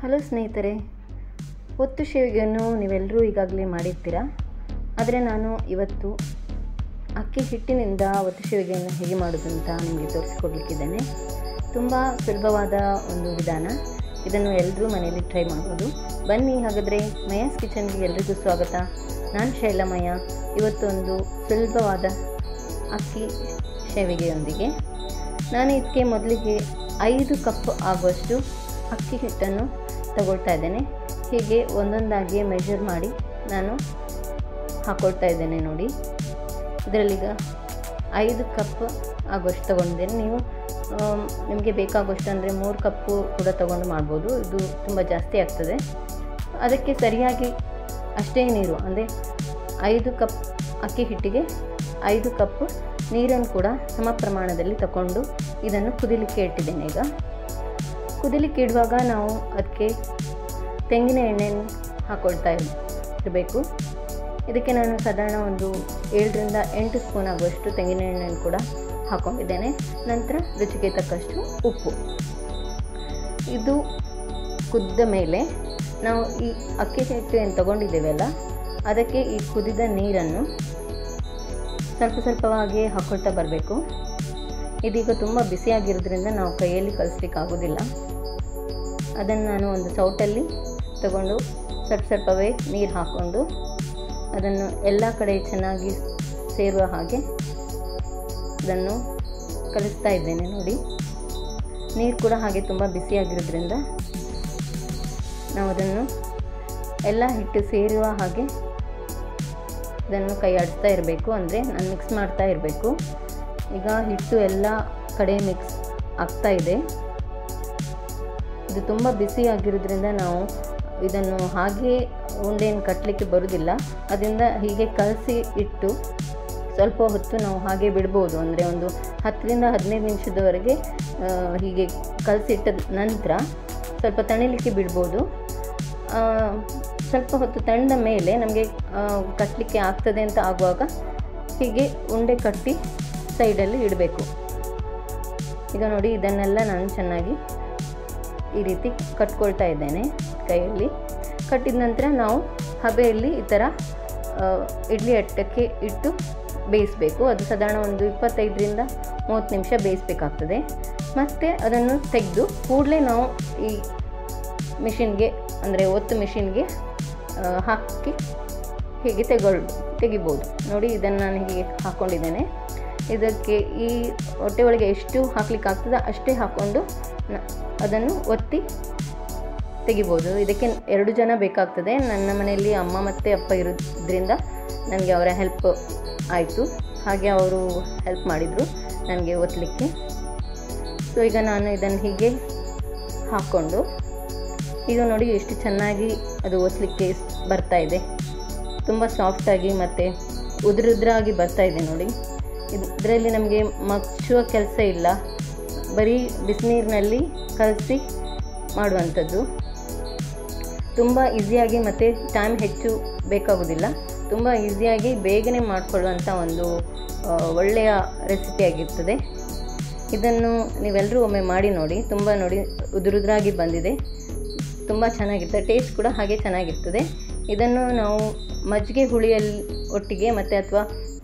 hello ಸ್ನೇಹಿತರೆ ಒತ್ತು ಶೇವಿಗೆಯನ್ನು ನೀವೆಲ್ಲರೂ ಈಗಾಗಲೇ ಮಾಡಿರ್ತೀರ ಆದರೆ ನಾನು ಇವತ್ತು ಅಕ್ಕಿ ಹಿಟ್ಟಿನಿಂದ ಒತ್ತು ಶೇವಿಗೆಯನ್ನು ಹೇಗೆ ಮಾಡೋದು ಅಂತ ನಿಮಗೆ ತೋರಿಸ್ಕೊಡ್ಲಿಕ್ಕಿದ್ದೇನೆ ತುಂಬ ಸುಲಭವಾದ ಒಂದು ವಿಧಾನ ಇದನ್ನು ಎಲ್ಲರೂ ಮನೆಯಲ್ಲಿ ಟ್ರೈ ಮಾಡ್ಬೋದು ಬನ್ನಿ ಹಾಗಾದರೆ ಮಯಾಸ್ ಕಿಚನ್ಗೆ ಎಲ್ರಿಗೂ ಸ್ವಾಗತ ನಾನು ಶೈಲಮಯ ಇವತ್ತು ಒಂದು ಸುಲಭವಾದ ಅಕ್ಕಿ ಶೇವಿಗೆಯೊಂದಿಗೆ ನಾನು ಇದಕ್ಕೆ ಮೊದಲಿಗೆ ಐದು ಕಪ್ ಆಗುವಷ್ಟು ಅಕ್ಕಿ ಹಿಟ್ಟನ್ನು ತಗೊಳ್ತಾ ಇದ್ದೇನೆ ಹೀಗೆ ಒಂದೊಂದಾಗಿ ಮೆಷರ್ ಮಾಡಿ ನಾನು ಹಾಕ್ಕೊಳ್ತಾ ಇದ್ದೇನೆ ನೋಡಿ ಇದರಲ್ಲೀಗ ಐದು ಕಪ್ ಆಗುವಷ್ಟು ತೊಗೊಂಡಿದ್ದೇನೆ ನೀವು ನಿಮಗೆ ಬೇಕಾಗುವಷ್ಟು ಅಂದರೆ ಮೂರು ಕಪ್ಪು ಕೂಡ ತೊಗೊಂಡು ಮಾಡ್ಬೋದು ಇದು ತುಂಬ ಜಾಸ್ತಿ ಆಗ್ತದೆ ಅದಕ್ಕೆ ಸರಿಯಾಗಿ ಅಷ್ಟೇ ನೀರು ಅಂದರೆ ಐದು ಕಪ್ ಅಕ್ಕಿ ಹಿಟ್ಟಿಗೆ ಐದು ಕಪ್ ನೀರನ್ನು ಕೂಡ ಸಮ ಪ್ರಮಾಣದಲ್ಲಿ ತಗೊಂಡು ಇದನ್ನು ಕುದಿಲಿಕ್ಕೆ ಇಟ್ಟಿದ್ದೇನೆ ಈಗ ಕುದಿಲಿಕ್ಕೆ ಇಡುವಾಗ ನಾವು ಅದಕ್ಕೆ ತೆಂಗಿನ ಎಣ್ಣೆಯನ್ನು ಹಾಕ್ಕೊಳ್ತಾ ಇರಬೇಕು ಇದಕ್ಕೆ ನಾನು ಸಾಧಾರಣ ಒಂದು ಏಳರಿಂದ ಎಂಟು ಸ್ಪೂನ್ ಆಗುವಷ್ಟು ತೆಂಗಿನ ಎಣ್ಣೆಯನ್ನು ಕೂಡ ಹಾಕ್ಕೊಂಡಿದ್ದೇನೆ ನಂತರ ರುಚಿಗೆ ತಕ್ಕಷ್ಟು ಉಪ್ಪು ಇದು ಕುದ್ದ ಮೇಲೆ ನಾವು ಈ ಅಕ್ಕಿ ಹಿಟ್ಟು ಏನು ತೊಗೊಂಡಿದ್ದೇವಲ್ಲ ಅದಕ್ಕೆ ಈ ಕುದಿದ ನೀರನ್ನು ಸ್ವಲ್ಪ ಸ್ವಲ್ಪವಾಗಿ ಹಾಕ್ಕೊಳ್ತಾ ಬರಬೇಕು ಇದೀಗ ತುಂಬ ಬಿಸಿಯಾಗಿರೋದ್ರಿಂದ ನಾವು ಕೈಯಲ್ಲಿ ಕಲಿಸ್ಲಿಕ್ಕೆ ಆಗೋದಿಲ್ಲ ಅದನ್ನು ನಾನು ಒಂದು ಸೌಟಲ್ಲಿ ತಗೊಂಡು ಸ್ವಲ್ಪ ಸ್ವಲ್ಪವೇ ನೀರು ಹಾಕ್ಕೊಂಡು ಅದನ್ನು ಎಲ್ಲ ಕಡೆ ಚೆನ್ನಾಗಿ ಸೇರುವ ಹಾಗೆ ಅದನ್ನು ಕಲಿಸ್ತಾ ಇದ್ದೇನೆ ನೋಡಿ ನೀರು ಕೂಡ ಹಾಗೆ ತುಂಬ ಬಿಸಿಯಾಗಿರೋದ್ರಿಂದ ನಾವು ಅದನ್ನು ಎಲ್ಲ ಹಿಟ್ಟು ಸೇರುವ ಹಾಗೆ ಇದನ್ನು ಕೈ ಆಡಿಸ್ತಾ ಇರಬೇಕು ಅಂದರೆ ನಾನು ಮಿಕ್ಸ್ ಮಾಡ್ತಾ ಇರಬೇಕು ಈಗ ಹಿಟ್ಟು ಎಲ್ಲ ಕಡೆ ಮಿಕ್ಸ್ ಆಗ್ತಾ ಇದೆ ಇದು ತುಂಬ ಬಿಸಿ ಆಗಿರೋದ್ರಿಂದ ನಾವು ಇದನ್ನು ಹಾಗೆ ಉಂಡೆಯನ್ನು ಕಟ್ಟಲಿಕ್ಕೆ ಬರೋದಿಲ್ಲ ಅದರಿಂದ ಹೀಗೆ ಕಲಸಿ ಇಟ್ಟು ಸ್ವಲ್ಪ ಹೊತ್ತು ನಾವು ಹಾಗೆ ಬಿಡ್ಬೋದು ಅಂದರೆ ಒಂದು ಹತ್ತರಿಂದ ಹದಿನೈದು ನಿಮಿಷದವರೆಗೆ ಹೀಗೆ ಕಲಸಿಟ್ಟ ನಂತರ ಸ್ವಲ್ಪ ತಣಿಲಿಕ್ಕೆ ಬಿಡ್ಬೋದು ಸ್ವಲ್ಪ ಹೊತ್ತು ತಣ್ಣ ಮೇಲೆ ನಮಗೆ ಕಟ್ಟಲಿಕ್ಕೆ ಆಗ್ತದೆ ಅಂತ ಆಗುವಾಗ ಹೀಗೆ ಉಂಡೆ ಕಟ್ಟಿ ಸೈಡಲ್ಲಿ ಇಡಬೇಕು ಈಗ ನೋಡಿ ಇದನ್ನೆಲ್ಲ ನಾನು ಚೆನ್ನಾಗಿ ಈ ರೀತಿ ಕಟ್ಕೊಳ್ತಾ ಇದ್ದೇನೆ ಕೈಯಲ್ಲಿ ಕಟ್ಟಿದ ನಂತರ ನಾವು ಹಬೆಯಲ್ಲಿ ಈ ಥರ ಇಡ್ಲಿ ಅಟ್ಟಕ್ಕೆ ಇಟ್ಟು ಬೇಯಿಸಬೇಕು ಅದು ಸಾಧಾರಣ ಒಂದು ಇಪ್ಪತ್ತೈದರಿಂದ ಮೂವತ್ತು ನಿಮಿಷ ಬೇಯಿಸಬೇಕಾಗ್ತದೆ ಮತ್ತು ಅದನ್ನು ತೆಗೆದು ಕೂಡಲೇ ನಾವು ಈ ಮಿಷಿನ್ಗೆ ಅಂದರೆ ಒತ್ತು ಮಿಷಿನ್ಗೆ ಹಾಕಿ ಹೀಗೆ ತೆಗೊಳ್ ತೆಗಿಬೋದು ನೋಡಿ ಇದನ್ನು ನಾನು ಹೀಗೆ ಹಾಕ್ಕೊಂಡಿದ್ದೇನೆ ಇದಕ್ಕೆ ಈ ಹೊಟ್ಟೆ ಒಳಗೆ ಎಷ್ಟು ಹಾಕ್ಲಿಕ್ಕೆ ಆಗ್ತದೆ ಅಷ್ಟೇ ಹಾಕ್ಕೊಂಡು ಅದನ್ನು ಒತ್ತಿ ತೆಗಿಬೋದು ಇದಕ್ಕೆ ಎರಡು ಜನ ಬೇಕಾಗ್ತದೆ ನನ್ನ ಮನೆಯಲ್ಲಿ ಅಮ್ಮ ಮತ್ತು ಅಪ್ಪ ಇರೋದ್ರಿಂದ ನನಗೆ ಅವರ ಹೆಲ್ಪ್ ಆಯಿತು ಹಾಗೆ ಅವರು ಹೆಲ್ಪ್ ಮಾಡಿದರು ನನಗೆ ಒತ್ತಲಿಕ್ಕೆ ಸೊ ಈಗ ನಾನು ಇದನ್ನು ಹೀಗೆ ಹಾಕ್ಕೊಂಡು ಈಗ ನೋಡಿ ಎಷ್ಟು ಚೆನ್ನಾಗಿ ಅದು ಒತ್ತಲಿಕ್ಕೆ ಬರ್ತಾ ಇದೆ ತುಂಬ ಸಾಫ್ಟಾಗಿ ಮತ್ತು ಉದುರುದ್ರಾಗಿ ಬರ್ತಾ ಇದೆ ನೋಡಿ ಇದರಲ್ಲಿ ನಮಗೆ ಮಚ್ಚುವ ಕೆಲಸ ಇಲ್ಲ ಬರೀ ಬಿಸಿನೀರಿನಲ್ಲಿ ಕಲಸಿ ಮಾಡುವಂಥದ್ದು ತುಂಬ ಈಸಿಯಾಗಿ ಮತ್ತು ಟೈಮ್ ಹೆಚ್ಚು ಬೇಕಾಗೋದಿಲ್ಲ ತುಂಬ ಈಸಿಯಾಗಿ ಬೇಗನೆ ಮಾಡಿಕೊಳ್ಳುವಂಥ ಒಂದು ಒಳ್ಳೆಯ ರೆಸಿಪಿಯಾಗಿರ್ತದೆ ಇದನ್ನು ನೀವೆಲ್ಲರೂ ಒಮ್ಮೆ ಮಾಡಿ ನೋಡಿ ತುಂಬ ನೋಡಿ ಉದುರುದ್ರಾಗಿ ಬಂದಿದೆ ತುಂಬ ಚೆನ್ನಾಗಿರ್ತದೆ ಟೇಸ್ಟ್ ಕೂಡ ಹಾಗೆ ಚೆನ್ನಾಗಿರ್ತದೆ ಇದನ್ನು ನಾವು ಮಜ್ಜಿಗೆ ಹುಳಿಯಲ್ಲಿ ಒಟ್ಟಿಗೆ ಮತ್ತು ಅಥವಾ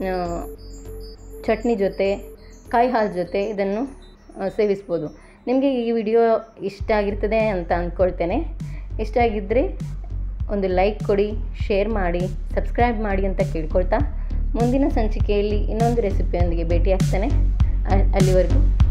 ಚಟ್ನಿ ಜೊತೆ ಕಾಯಿ ಹಾಲು ಜೊತೆ ಇದನ್ನು ಸೇವಿಸ್ಬೋದು ನಿಮಗೆ ಈ ವಿಡಿಯೋ ಇಷ್ಟ ಆಗಿರ್ತದೆ ಅಂತ ಅಂದ್ಕೊಳ್ತೇನೆ ಇಷ್ಟ ಆಗಿದ್ದರೆ ಒಂದು ಲೈಕ್ ಕೊಡಿ ಶೇರ್ ಮಾಡಿ ಸಬ್ಸ್ಕ್ರೈಬ್ ಮಾಡಿ ಅಂತ ಕೇಳ್ಕೊಳ್ತಾ ಮುಂದಿನ ಸಂಚಿಕೆಯಲ್ಲಿ ಇನ್ನೊಂದು ರೆಸಿಪಿಯೊಂದಿಗೆ ಭೇಟಿ ಆಗ್ತೇನೆ ಅಲ್ಲಿವರೆಗೂ